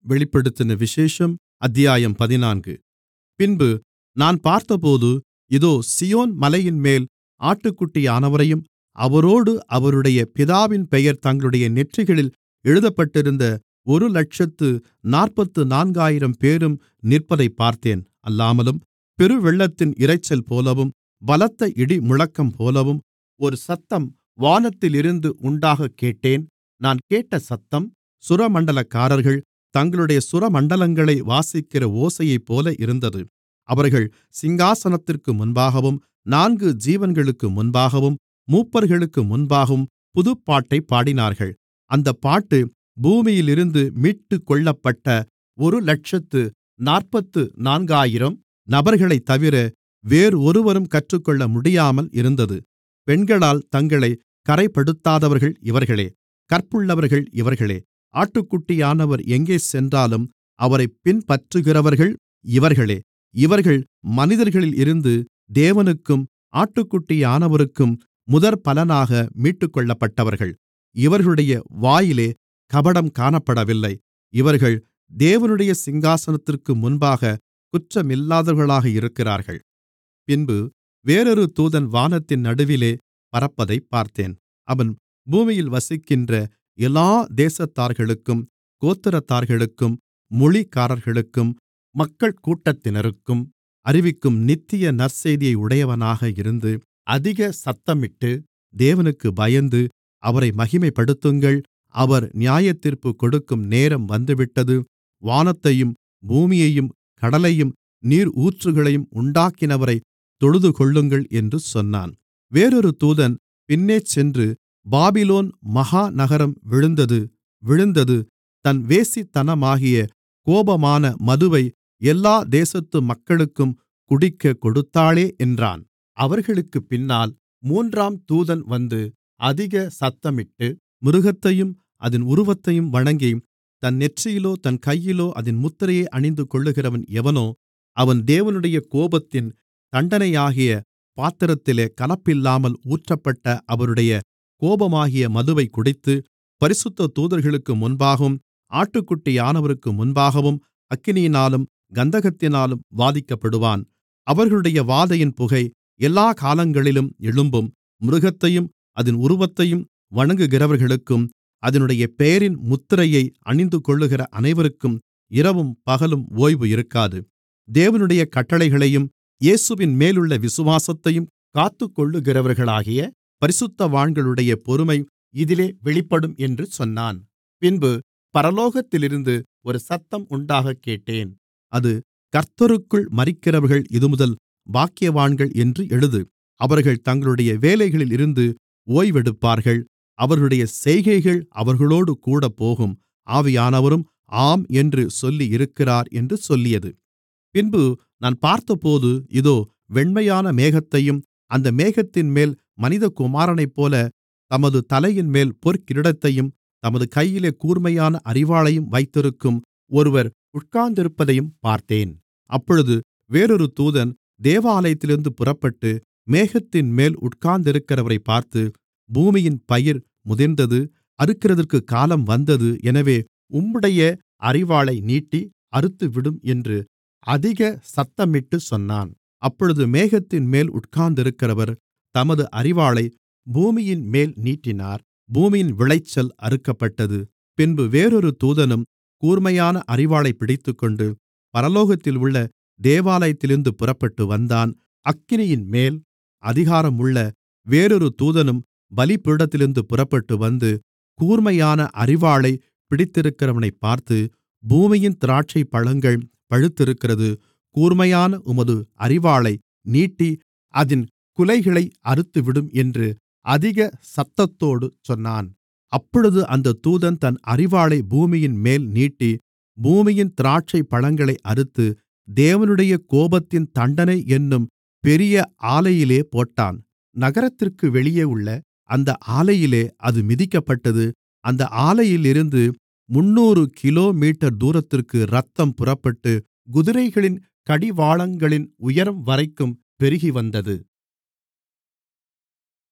வெளிப்படுத்தின விசேஷம் அத்தியாயம் பதினான்கு பின்பு நான் பார்த்தபோது இதோ சீயோன் மலையின்மேல் ஆட்டுக்குட்டியானவரையும் அவரோடு அவருடைய பிதாவின் பெயர் தங்களுடைய நெற்றிகளில் எழுதப்பட்டிருந்த ஒருலட்சத்து நாற்பத்து நான்காயிரம்பேரும் நிற்பதைப் பார்த்தேன் அல்லாமலும் பெருவெள்ளத்தின் இரைச்சல் போலவும் பலத்த இடிமுழக்கம் போலவும் ஒரு சத்தம் வானத்திலிருந்து உண்டாகக் கேட்டேன் நான் கேட்ட சத்தம் சுரமண்டலக்காரர்கள் தங்களுடைய சுரமண்டலங்களை வாசிக்கிற ஓசையைப்போல இருந்தது அவர்கள் சிங்காசனத்திற்கு முன்பாகவும் நான்கு ஜீவன்களுக்கு முன்பாகவும் மூப்பர்களுக்கு முன்பாகவும் புதுப்பாட்டைப் பாடினார்கள் அந்தப் பாட்டு பூமியிலிருந்து மீட்டுக்கொள்ளப்பட்ட ஒருலட்சத்து நாற்பத்து நான்காயிரம் நபர்களைத்தவிர வேறொருவரும் கற்றுக்கொள்ள முடியாமல் இருந்தது பெண்களால் தங்களைக் கறைப்படுத்தாதவர்கள் இவர்களே கற்புள்ளவர்கள் இவர்களே ஆட்டுக்குட்டியானவர் எங்கே சென்றாலும் அவரைப் பின்பற்றுகிறவர்கள் இவர்களே இவர்கள் மனிதர்களில் இருந்து தேவனுக்கும் ஆட்டுக்குட்டியானவருக்கும் முதற்பலனாக மீட்டுக்கொள்ளப்பட்டவர்கள் இவர்களுடைய வாயிலே கபடம் காணப்படவில்லை இவர்கள் தேவனுடைய சிங்காசனத்திற்கு முன்பாக குற்றமில்லாதவர்களாக இருக்கிறார்கள் பின்பு வேறொரு தூதன் வானத்தின் நடுவிலே பறப்பதைப் பார்த்தேன் அவன் பூமியில் வசிக்கின்ற எல்லா தேசத்தார்களுக்கும் கோத்திரத்தார்களுக்கும் மொழிக்காரர்களுக்கும் மக்கள் கூட்டத்தினருக்கும் அறிவிக்கும் நித்திய நற்செய்தியை உடையவனாக இருந்து அதிக சத்தமிட்டு தேவனுக்கு பயந்து அவரை மகிமைப்படுத்துங்கள் அவர் நியாயத்தீர்ப்பு கொடுக்கும் நேரம் வந்துவிட்டது வானத்தையும் பூமியையும் கடலையும் நீர் ஊற்றுகளையும் உண்டாக்கினவரை தொழுதுகொள்ளுங்கள் என்று சொன்னான் வேறொரு தூதன் பின்னே சென்று பாபிலோன் மகா நகரம் விழுந்தது விழுந்தது தன் வேசித்தனமாகிய கோபமான மதுவை எல்லா தேசத்து மக்களுக்கும் குடிக்கக் கொடுத்தாளே என்றான் அவர்களுக்குப் பின்னால் மூன்றாம் தூதன் வந்து அதிக சத்தமிட்டு மிருகத்தையும் அதின் உருவத்தையும் வணங்கி தன் நெற்றியிலோ தன் கையிலோ அதின் முத்திரையை அணிந்து கொள்ளுகிறவன் எவனோ அவன் தேவனுடைய கோபத்தின் தண்டனையாகிய பாத்திரத்திலே கலப்பில்லாமல் ஊற்றப்பட்ட அவருடைய கோபமாகிய மதுவை குடித்து பரிசுத்த தூதர்களுக்கு முன்பாகவும் ஆட்டுக்குட்டியானவருக்கு முன்பாகவும் அக்கினியினாலும் கந்தகத்தினாலும் வாதிக்கப்படுவான் அவர்களுடைய வாதையின் புகை எல்லா காலங்களிலும் எழும்பும் மிருகத்தையும் அதின் உருவத்தையும் வணங்குகிறவர்களுக்கும் அதனுடைய பெயரின் முத்திரையை அணிந்துகொள்ளுகிற அனைவருக்கும் இரவும் பகலும் ஓய்வு இருக்காது தேவனுடைய கட்டளைகளையும் இயேசுவின் மேலுள்ள விசுவாசத்தையும் காத்துக்கொள்ளுகிறவர்களாகிய பரிசுத்தவான்களுடைய பொறுமை இதிலே வெளிப்படும் என்று சொன்னான் பின்பு பரலோகத்திலிருந்து ஒரு சத்தம் உண்டாகக் கேட்டேன் அது கர்த்தருக்குள் மரிக்கிறவர்கள் இதுமுதல் பாக்கியவான்கள் என்று எழுது அவர்கள் தங்களுடைய வேலைகளில் இருந்து ஓய்வெடுப்பார்கள் அவர்களுடைய செய்கைகள் அவர்களோடு கூடப்போகும் ஆவியானவரும் ஆம் என்று சொல்லியிருக்கிறார் என்று சொல்லியது பின்பு நான் பார்த்தபோது இதோ வெண்மையான மேகத்தையும் அந்த மேகத்தின்மேல் மனிதகுமாரனைப்போல தமது தலையின்மேல் பொற்கிரீடத்தையும் தமது கையிலே கூர்மையான அரிவாளையும் வைத்திருக்கும் ஒருவர் உட்கார்ந்திருப்பதையும் பார்த்தேன் அப்பொழுது வேறொரு தூதன் தேவாலயத்திலிருந்து புறப்பட்டு மேகத்தின்மேல் உட்கார்ந்திருக்கிறவரைப் பார்த்து பூமியின் பயிர் முதிர்ந்தது அறுக்கிறதற்கு காலம் வந்தது எனவே உம்முடைய அரிவாளை நீட்டி அறுத்துவிடும் என்று அதிக சத்தமிட்டுச் சொன்னான் அப்பொழுது மேகத்தின்மேல் உட்கார்ந்திருக்கிறவர் தமது அரிவாளை பூமியின்மேல் நீட்டினார் பூமியின் விளைச்சல் அறுக்கப்பட்டது பின்பு வேறொரு தூதனும் கூர்மையான அரிவாளைப் பிடித்துக்கொண்டு பரலோகத்தில் உள்ள தேவாலயத்திலிருந்து புறப்பட்டு வந்தான் அக்கினியின்மேல் அதிகாரமுள்ள வேறொரு தூதனும் பலிபீடத்திலிருந்து புறப்பட்டு வந்து கூர்மையான அரிவாளைப் பிடித்திருக்கிறவனைப் பார்த்து பூமியின் திராட்சைப்பழங்கள் பழுத்திருக்கிறது கூர்மையான உமது அரிவாளை நீட்டி அதின் குலைகளை அறுத்துவிடும் என்று அதிக சத்தத்தோடு சொன்னான் அப்பொழுது அந்த தூதன் தன் அரிவாளை பூமியின்மேல் நீட்டி பூமியின் திராட்சைப்பழங்களை அறுத்து தேவனுடைய கோபத்தின் தண்டனை என்னும் பெரிய ஆலையிலே போட்டான் நகரத்திற்கு வெளியே உள்ள அந்த ஆலையிலே அது மிதிக்கப்பட்டது அந்த ஆலையிலிருந்து முந்நூறு கிலோமீட்டர் தூரத்திற்கு இரத்தம் புறப்பட்டு குதிரைகளின் கடிவாளங்களின் உயரம் வரைக்கும் பெருகிவந்தது